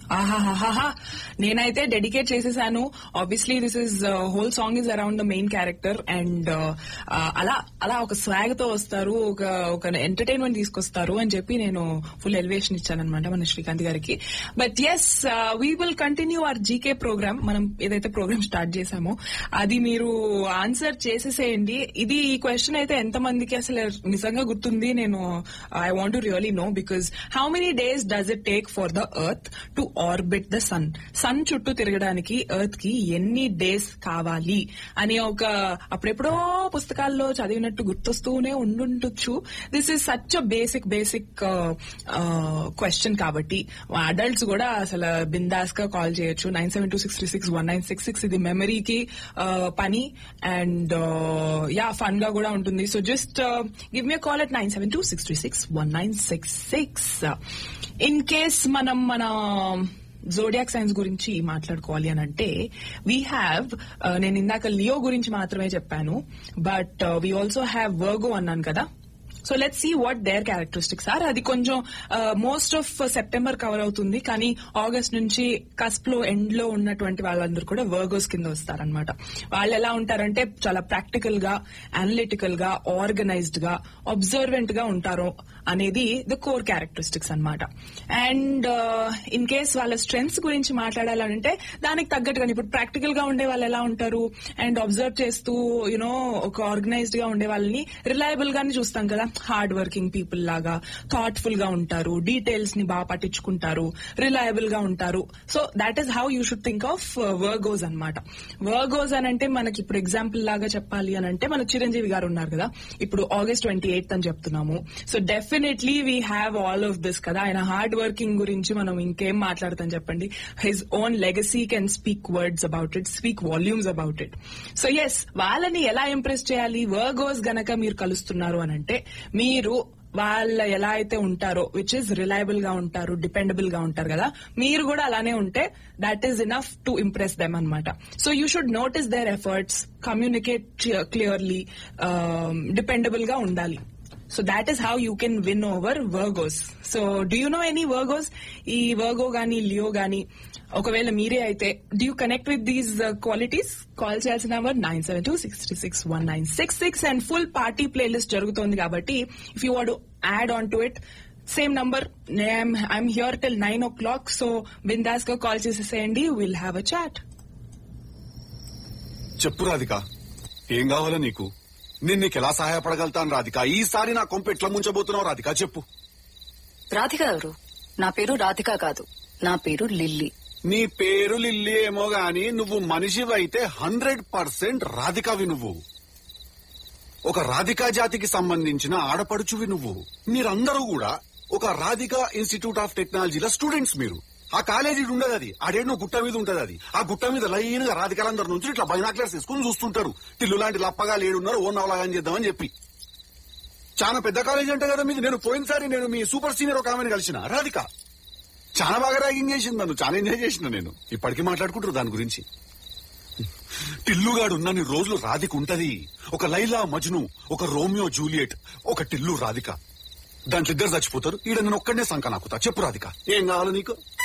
ఆహాహాహా నేనైతే డెడికేట్ చేసేసాను obviously this is whole song is around the main character and అలా అలా ఒక స్వాగ్ తో వస్తారు ఒక ఒక ఎంటర్టైన్మెంట్ తీసుకొస్తారు అని చెప్పి నేను ఫుల్ ఎలివేషన్ ఇచ్చానమాట మన శ్రీకాంత్ గారికి but yes we will continue our GK program మనం ఏదైతే ప్రోగ్రామ్ స్టార్ట్ చేశామో అది మీరు ఆన్సర్ చేసేసేయండి ఇది ఈ క్వశ్చన్ అయితే ఎంత మందికి అసలు నిజంగా గుర్తుంది నేను I want to really know because how many days does it take for the earth to orbit the sun sun చుట్టూ తిరగడానికి ఎర్త్ కి ఎన్ని డేస్ కావాలి అని ఒక అప్పుడెప్పుడో పుస్తకాల్లో చదివినట్టు గుర్తొస్తూనే ఉండుండొచ్చు this is such a basic basic question కాబట్టి అడల్ట్స్ కూడా అసలు బిందాస్ గా కాల్ చేయొచ్చు nine seven two six three six one nine six six ఇది మెమరీకి పని అండ్ యా ఫన్ గా కూడా ఉంటుంది so just give me call at nine seven two six three six one nine six six in case మనం మన zodiac science గురించి మాట్లాడుకోవాలి అని అంటే వీ హ్యావ్ నేను ఇందాక లియో గురించి మాత్రమే చెప్పాను but we also have Virgo అన్నాను కదా so let see what their characteristics are అది కొంచెం మోస్ట్ ఆఫ్ సెప్టెంబర్ కవర్ అవుతుంది కానీ ఆగస్ట్ నుంచి కస్ప్ లో ఎండ్ లో ఉన్నటువంటి వాళ్ళందరూ కూడా వర్గోస్ కింద వస్తారనమాట వాళ్ళు ఎలా ఉంటారంటే చాలా ప్రాక్టికల్ గా అనలిటికల్ గా ఆర్గనైజ్డ్ గా అబ్జర్వెంట్ గా ఉంటారు అనేది ద కోర్ క్యారెక్టరిస్టిక్స్ అనమాట అండ్ ఇన్ కేస్ వాళ్ళ స్ట్రెంగ్స్ గురించి మాట్లాడాలంటే దానికి తగ్గట్టుగా ఇప్పుడు ప్రాక్టికల్ గా ఉండే వాళ్ళు ఎలా ఉంటారు అండ్ అబ్జర్వ్ చేస్తూ యునో ఒక ఆర్గనైజ్డ్ గా ఉండే వాళ్ళని రిలయబుల్ గానే చూస్తాం కదా హార్డ్ వర్కింగ్ పీపుల్ లాగా థాట్ఫుల్ గా ఉంటారు డీటెయిల్స్ ని బాగా పట్టించుకుంటారు రిలయబుల్ గా ఉంటారు so that is how you should think of Virgos అనమాట వర్గోస్ అని అంటే మనకి ఇప్పుడు ఎగ్జాంపుల్ లాగా చెప్పాలి అని అంటే మన చిరంజీవి గారు ఉన్నారు కదా ఇప్పుడు ఆగస్ట్ ట్వంటీ ఎయిత్ అని చెప్తున్నాము so definitely we have all of this కదా ఆయన హార్డ్ వర్కింగ్ గురించి మనం ఇంకేం మాట్లాడతాం చెప్పండి his own legacy can speak words about it speak volumes about it so yes వాళ్ళని ఎలా ఇంప్రెస్ చేయాలి వర్గోస్ గనక మీరు కలుస్తున్నారు అని అంటే మీరు వాళ్ళ ఎలా అయితే ఉంటారో విచ్ ఇస్ రిలయబుల్ గా ఉంటారు డిపెండబుల్ గా ఉంటారు కదా మీరు కూడా అలానే ఉంటే that is enough to impress them అనమాట so you should notice their efforts communicate clearly dependable గా ఉండాలి so that is how you can win over Virgos so do you know any Virgos ఈ వర్గో గానీ Leo గానీ ఒకవేళ మీరే అయితే do you connect with these qualities call చేయాల్సిన number nine seven two six three six one nine six six and full party playlist జరుగుతోంది కాబట్టి if you would add on to it same number I'm here till nine o'clock so బిందాస్ గా call చేసేసేయండి will have a chat చెప్పు రాధిక ఏం కావాలో నీకు నేను నీకు ఎలా సహాయపడగలుగుతాను రాధిక ఈసారి నా కొంపు ఎట్లా ముంచబోతున్నావు రాధిక చెప్పు రాధిక ఎవరు నా పేరు రాధిక కాదు నా పేరు లిల్లీ నీ పేరు లిల్లీ ఏమో గాని నువ్వు మనిషివైతే హండ్రెడ్ పర్సెంట్ రాధికవి నువ్వు ఒక రాధికా జాతికి సంబంధించిన ఆడపడుచువి నువ్వు మీరందరూ కూడా ఒక రాధికా ఇన్స్టిట్యూట్ ఆఫ్ టెక్నాలజీలో స్టూడెంట్స్ మీరు ఆ కాలేజీ ఉండదు అది ఆడేడు గుట్ట మీద ఉంటది అది ఆ గుట్ట మీద లైన్గా రాధికాలందరి నుంచి ఇట్లా బైనాక్లర్స్ తీసుకుని చూస్తుంటారు టిల్లు లాంటి లప్పగా లేడున్నారు ఓ నవలాగా చేద్దామని చెప్పి చాలా పెద్ద కాలేజీ అంటే కదా మీది నేను పోయినసారి నేను మీ సూపర్ సీనియర్ ఒక ఆమెను కలిసిన రాధిక చాలా బాగా ర్యాగింగ్ చేసింది నన్ను చాలా ఎంజాయ్ చేసిన నేను ఇప్పటికీ మాట్లాడుకుంటారు దాని గురించి టిల్లుగాడు ఉన్నన్ని రోజులు రాధిక ఉంటది ఒక లైలా మజ్ను ఒక రోమియో జూలియట్ ఒక టిల్లు రాధిక దాంట్లో ఇద్దరు చచ్చిపోతారు ఈడ నేను ఒక్కడనే సంక నాకుతా చెప్పు రాధిక ఏం కావాలి నీకు